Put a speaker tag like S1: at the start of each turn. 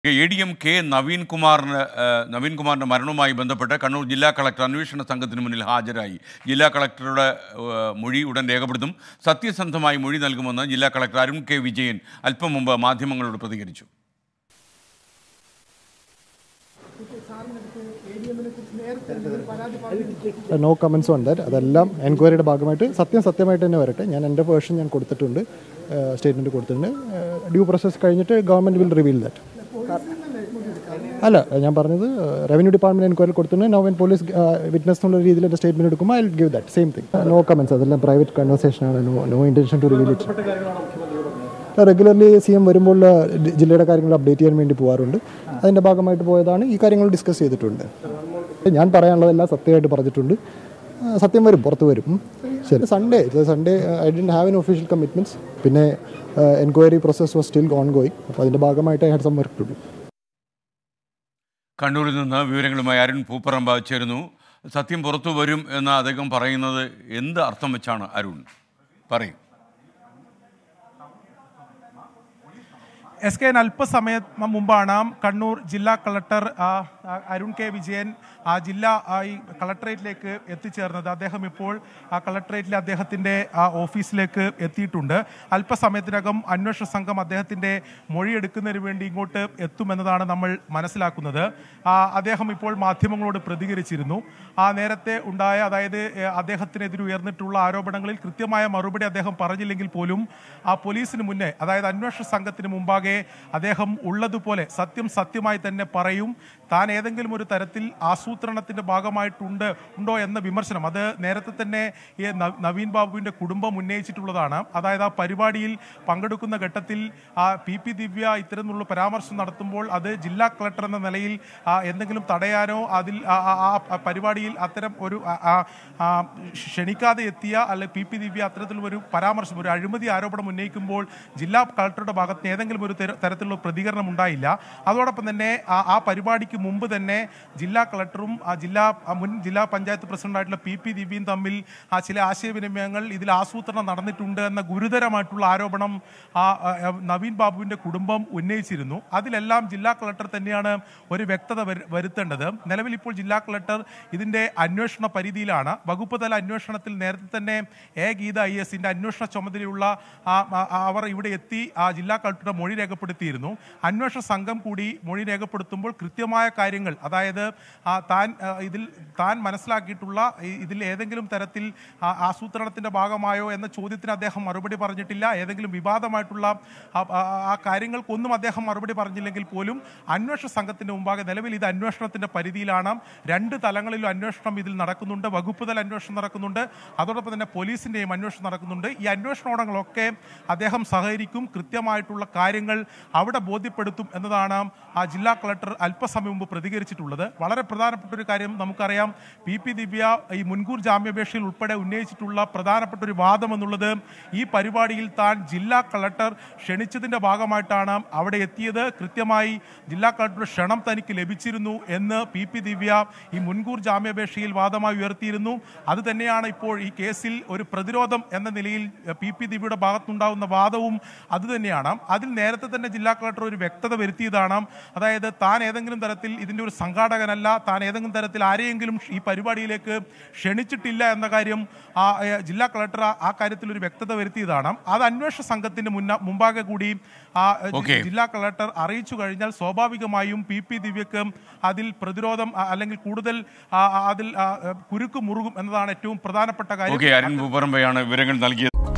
S1: A D M K Naveen കുമാറിന് ഏഹ്, നവീൻ കുമാറിൻ്റെ മരണവുമായി ബന്ധപ്പെട്ട് കണ്ണൂർ ജില്ലാ കളക്ടർ അന്വേഷണ സംഘത്തിന് മുന്നിൽ ഹാജരായി ജില്ലാ കളക്ടറുടെ ഏഹ്, മൊഴി ഉടൻ രേഖപ്പെടുത്തും സത്യസന്ധമായി മൊഴി നൽകുമെന്ന് ജില്ലാ കളക്ടർ അരുൺ കെ വിജയൻ അല്പം മുമ്പ് മാധ്യമങ്ങളോട് പ്രതികരിച്ചു
S2: നോ കമൻസ് ഓൺ ദാറ്റ് അതെല്ലാം എൻക്വയറിയുടെ ഭാഗമായിട്ട് സത്യം സത്യമായിട്ട് തന്നെ വരട്ടെ ഞാൻ എൻ്റെ വേർഷൻ ഞാൻ കൊടുത്തിട്ടുണ്ട് സ്റ്റേറ്റ്മെൻറ്റ് കൊടുത്തിട്ടുണ്ട് ഡ്യൂ പ്രോസസ് കഴിഞ്ഞിട്ട് ഗവൺമെൻറ് വിൽ റിവീൽ ദാറ്റ് അല്ല ഞാൻ പറഞ്ഞത് റവന്യൂ ഡിപ്പാർട്ട്മെന്റ് എൻക്വയറി കൊടുത്തിട്ടുണ്ട് നോ വെൻ പോലീസ് വിറ്റ്നസ് എന്നുള്ള രീതിയിൽ എൻ്റെ സ്റ്റേറ്റ്മെന്റ് എടുക്കുമ്പോൾ I give that same thing no comments അതെല്ലാം പ്രൈവറ്റ് കൺവെർസേഷൻ ആണ് no no intention to reveal it regularly C M വരുമ്പോൾ ആ, ജി- ജില്ലയുടെ കാര്യങ്ങൾ അപ്ഡേറ്റ് ചെയ്യാൻ വേണ്ടി പോകാറുണ്ട് അതിൻ്റെ ഭാഗമായിട്ട് പോയതാണ് ഈ കാര്യങ്ങൾ ഡിസ്കസ് ചെയ്തിട്ടുണ്ട് ഞാൻ പറയാനുള്ളതെല്ലാം സത്യമായിട്ട് പറഞ്ഞിട്ടുണ്ട് ആ, സത്യം വരും പുറത്ത് വരും ഉം. ശരി Sunday Sunday I'd have an official commitments പിന്നെ enquiry process was still ongoing അപ്പോൾ അതിൻ്റെ ഭാഗമായിട്ട് I had some work to do
S1: കണ്ണൂരിൽ നിന്ന് വിവരങ്ങളുമായി അരുൺ പൂപ്പറമ്പ ചേരുന്നു സത്യം പുറത്തു വരും എന്ന് അദ്ദേഹം പറയുന്നത് എന്ത് അർത്ഥം വെച്ചാണ് അരുൺ പറയും
S3: എസ് കെ അല്പസമയം മുമ്പാണ് കണ്ണൂർ ജില്ലാ കളക്ടർ ആ, ആ, അരുൺ കെ വിജയൻ ആ ജില്ലാ ആ, ഈ കളക്ടറേറ്റിലേക്ക് എത്തിച്ചേർന്നത് അദ്ദേഹം ഇപ്പോൾ ആ കളക്ടറേറ്റിലെ അദ്ദേഹത്തിൻ്റെ ആ ഓഫീസിലേക്ക് എത്തിയിട്ടുണ്ട് അല്പസമയത്തിനകം അന്വേഷണ സംഘം അദ്ദേഹത്തിൻ്റെ മൊഴിയെടുക്കുന്നതിന് വേണ്ടി ഇങ്ങോട്ട് എത്തുമെന്നതാണ് നമ്മൾ മനസ്സിലാക്കുന്നത് ആ, അദ്ദേഹം ഇപ്പോൾ മാധ്യമങ്ങളോട് പ്രതികരിച്ചിരുന്നു ആ നേരത്തെ ഉണ്ടായ അതായത് ഏ, അദ്ദേഹത്തിനെതിരെ ഉയർന്നിട്ടുള്ള ആരോപണങ്ങളിൽ കൃത്യമായ മറുപടി അദ്ദേഹം പറഞ്ഞില്ലെങ്കിൽ പോലും ആ പോലീസിന് മുന്നേ അതായത് അന്വേഷണ സംഘത്തിന് മുമ്പാകെ അദ്ദേഹം ഉള്ളതുപോലെ സത്യം സത്യമായി തന്നെ പറയും താൻ ഏതെങ്കിലും ഒരു തരത്തിൽ ആസൂത്രണത്തിന്റെ ഭാഗമായിട്ടുണ്ട് ഉണ്ടോ എന്ന വിമർശനം അത് നേരത്തെ തന്നെ ഈ ന- നവീൻ ബാബുവിന്റെ കുടുംബം ഉന്നയിച്ചിട്ടുള്ളതാണ് അതായത് ആ പരിപാടിയിൽ പങ്കെടുക്കുന്ന ഘട്ടത്തിൽ ആ പി പി ദിവ്യ ഇത്തരത്തിലുള്ള പരാമർശം നടത്തുമ്പോൾ അത് ജില്ലാ കളക്ടർ എന്ന നിലയിൽ ആ, എന്തെങ്കിലും തടയാനോ അതിൽ ആ- ആ- ആ പരിപാടിയിൽ അത്തരം ഒരു ആ- ആ- ആ ക്ഷണിക്കാതെ എത്തിയ അല്ലെ പി പി ദിവ്യ അത്തരത്തിലുള്ള ഒരു പരാമർശം ഒരു അഴിമതി ആരോപണം ഉന്നയിക്കുമ്പോൾ ജില്ലാ കളക്ടറുടെ ഭാഗത്ത് നിന്ന് ഏതെങ്കിലും ഒരു തര- തരത്തിലുള്ള പ്രതികരണം ഉണ്ടായില്ല അതോടൊപ്പം തന്നെ ആ ആ പരിപാടിക്ക് മുമ്പ് തന്നെ ജില്ലാ കളക്ടറും ആ ജില്ലാ ആ മുൻ ജില്ലാ പഞ്ചായത്ത് പ്രസിഡന്റായിട്ടുള്ള പി പി ദിവ്യയും തമ്മിൽ ആ ചില ആശയവിനിമയങ്ങൾ ഇതിൽ ആസൂത്രണം നടന്നിട്ടുണ്ട് എന്ന ഗുരുതരമായിട്ടുള്ള ആരോപണം ആ ആ, ആ, നവീൻ ബാബുവിന്റെ കുടുംബം ഉന്നയിച്ചിരുന്നു അതിലെല്ലാം ജില്ലാ കളക്ടർ തന്നെയാണ് ഒരു വ്യക്തത വരു- വരുത്തേണ്ടത് നിലവിൽ ഇപ്പോൾ ജില്ലാ കളക്ടർ ഇതിന്റെ അന്വേഷണ പരിധിയിലാണ് വകുപ്പ് തല അന്വേഷണത്തിൽ നേരത്തെ തന്നെ എ ഗീത ഐ എസിന്റെ അന്വേഷണ ചുമതലയുള്ള ആ, ആ, ആ, അവർ ഇവിടെ എത്തി ആ ജില്ലാ കളക്ടറുടെ മൊഴി രേഖപ്പെടുത്തിയിരുന്നു അന്വേഷണ സംഘം കൂടി മൊഴി രേഖപ്പെടുത്തുമ്പോൾ കൃത്യമായ കാര്യങ്ങൾ അതായത് ആ, താൻ ആ, ഇതിൽ താൻ മനസ്സിലാക്കിയിട്ടുള്ള ഈ- ഇതിൽ ഏതെങ്കിലും തരത്തിൽ ആ, ആസൂത്രണത്തിന്റെ ഭാഗമായോ എന്ന ചോദ്യത്തിന് അദ്ദേഹം മറുപടി പറഞ്ഞിട്ടില്ല ഏതെങ്കിലും വിവാദമായിട്ടുള്ള ആ- ആ- ആ കാര്യങ്ങൾക്കൊന്നും അദ്ദേഹം മറുപടി പറഞ്ഞില്ലെങ്കിൽ പോലും അന്വേഷണ സംഘത്തിന്റെ മുമ്പാകെ നിലവിൽ ഇത് അന്വേഷണത്തിന്റെ പരിധിയിലാണ് രണ്ട് തലങ്ങളിലും അന്വേഷണം ഇതിൽ നടക്കുന്നുണ്ട് വകുപ്പ് തല അന്വേഷണം നടക്കുന്നുണ്ട് അതോടൊപ്പം തന്നെ പോലീസിന്റെയും അന്വേഷണം നടക്കുന്നുണ്ട് ഈ അന്വേഷണങ്ങളൊക്കെ അദ്ദേഹം സഹകരിക്കും കൃത്യമായിട്ടുള്ള കാര്യങ്ങൾ അവിടെ ബോധ്യപ്പെടുത്തും എന്നതാണ് ആ ജില്ലാ കളക്ടർ അല്പസമയം മുമ്പ് പ്രതികരിച്ചിട്ടുള്ളത് വളരെ പ്രധാനപ്പെട്ട ഒരു കാര്യം നമുക്കറിയാം പി പി ദിവ്യ ഈ മുൻകൂർ ജാമ്യാപേക്ഷയിൽ ഉൾപ്പെടെ ഉന്നയിച്ചിട്ടുള്ള പ്രധാനപ്പെട്ട ഒരു വാദം എന്നുള്ളത് ഈ പരിപാടിയിൽ താൻ ജില്ലാ കളക്ടർ ക്ഷണിച്ചതിന്റെ ഭാഗമായിട്ടാണ് അവിടെ എത്തിയത് കൃത്യമായി ജില്ലാ കളക്ടറുടെ ക്ഷണം തനിക്ക് ലഭിച്ചിരുന്നു എന്ന് പി പി ദിവ്യ ഈ മുൻകൂർ ജാമ്യാപേക്ഷയിൽ വാദമായി ഉയർത്തിയിരുന്നു അത് തന്നെയാണ് ഇപ്പോൾ ഈ കേസിൽ ഒരു പ്രതിരോധം എന്ന നിലയിൽ എഹ്, പി പി ദിവ്യയുടെ ഭാഗത്തുണ്ടാകുന്ന വാദവും അത് തന്നെയാണ് അതിൽ നേരത്തെ തന്നെ ജില്ലാ കളക്ടർ ഒരു വ്യക്തത വരുത്തിയതാണ് അതായത് താൻ ഏതെങ്കിലും തരത്തിൽ ഇതിന്റെ ഒരു സംഘാടകനല്ല താൻ ഏതെങ്കിലും തരത്തിൽ ആരെയെങ്കിലും ഈ പരിപാടിയിലേക്ക് ക്ഷണിച്ചിട്ടില്ല എന്ന കാര്യം ആ ഏഹ്, ജില്ലാ കളക്ടർ ആ- ആ കാര്യത്തിൽ ഒരു വ്യക്തത വരുത്തിയതാണ് അത് അന്വേഷണ സംഘത്തിന്റെ മുന്ന മുമ്പാകെ കൂടി ആ ഏഹ്, ജി-
S1: Okay.
S3: ജില്ലാ കളക്ടർ അറിയിച്ചു കഴിഞ്ഞാൽ സ്വാഭാവികമായും പി പി ദിവ്യക്ക് അതിൽ പ്രതിരോധം ആ, അല്ലെങ്കിൽ കൂടുതൽ ആ, ആ, അതിൽ ആ, ഏഹ്, കുരുക്ക് മുറുകും എന്നതാണ് ഏറ്റവും പ്രധാനപ്പെട്ട കാര്യം
S1: ഓക്കെ അരുൺ പൂപ്പറമ്പയാണ് വിവരങ്ങൾ നൽകിയത്